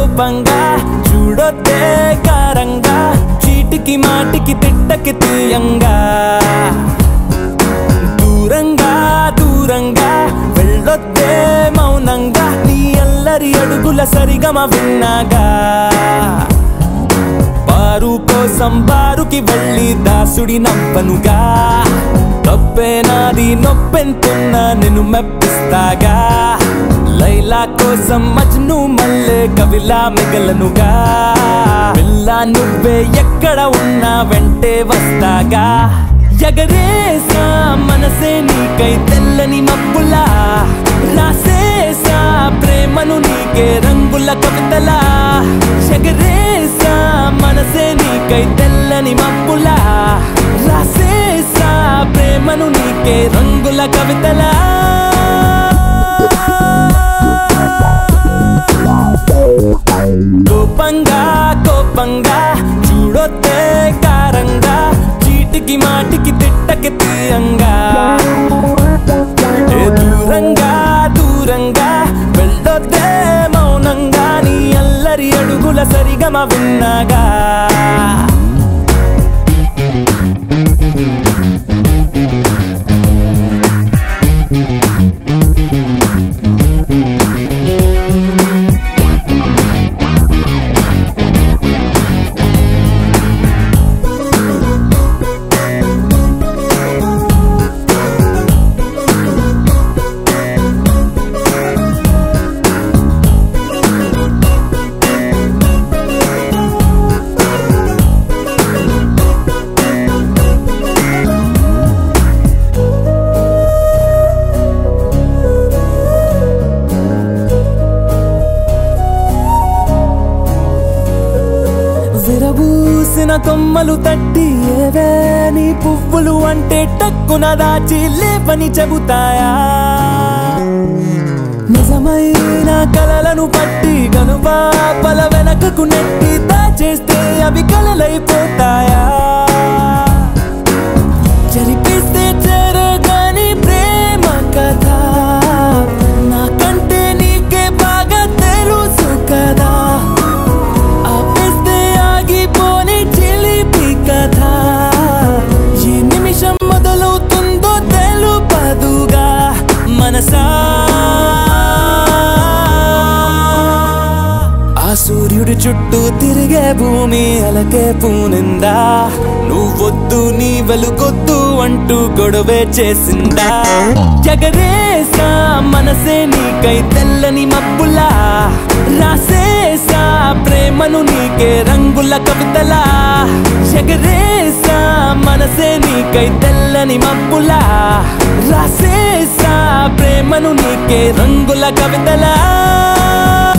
కోపంగా చూడొద్దే కారంగా చీటికి మాటికి తిట్టకి తీయంగా దూరంగా దూరంగా వెళ్ళొద్దే మౌనంగా నీ అల్లరి అడుగుల సరిగమ విన్నాగా బారు కోసం బారుకి వెళ్ళి దాసుడి నవ్వనుగా తప్పే నాది నొప్పెంతున్నా నిన్ను మెప్పిస్తాగా లైలా కోసం మజ్ను మల్లె కవిలా మిగలనుగా పిల్ల నువ్వే ఎక్కడ ఉన్నా వెంటే వస్తాగా ఎగరేసా మనసే నీకై తెల్లని మబ్బులా రాసేసా ప్రేమను నీకే రంగుల కవితలా ఎగరేసా మనసే నీకై తెల్లని మబ్బులా రాసేసా ప్రేమను నీకే రంగుల కవితలా కోపంగా కోపంగా చూడొద్దే కారంగా చీటికి మాటికి తిట్టకి తీయంగా ఏ దూరంగా దూరంగా వెళ్ళొద్దే మౌనంగా నీ అల్లరి అడుగుల సరిగమ విన్నాగా విరబూసిన కొమ్మలు తట్టి ఏవే నీ పువ్వులు అంటే టక్కున దాచి లేపని చెబుతాయా నిజమైన కలలను పట్టి కనుపాపల వెనకకు నెట్టి దాచేస్తే అవి కలలైపోతాయా జరిపిస్తే చేరగాని ప్రేమ కథ నాకంటే నీకే బాగా తెలుసు కదా ఆపేస్తే ఆగిపోని చిలిపి కథ ఏ నిమిషం మొదలవుతుందో తెలుపదుగా మనసా ఆ సూర్యుడి చుట్టూ తిరిగే భూమి అలకే పూనిందా నువ్వొద్దు నీ వెలుగొద్దు అంటూ గొడవే చేసిందా జగరేసా మనసే నీకై తెల్లని మబ్బులా రాసేసా ప్రేమను నీకే రంగుల కవితలా ఎగరేసా మనసే నీకై తెల్లని మబ్బులా రాసేసా ప్రేమను నీకే రంగుల కవితలా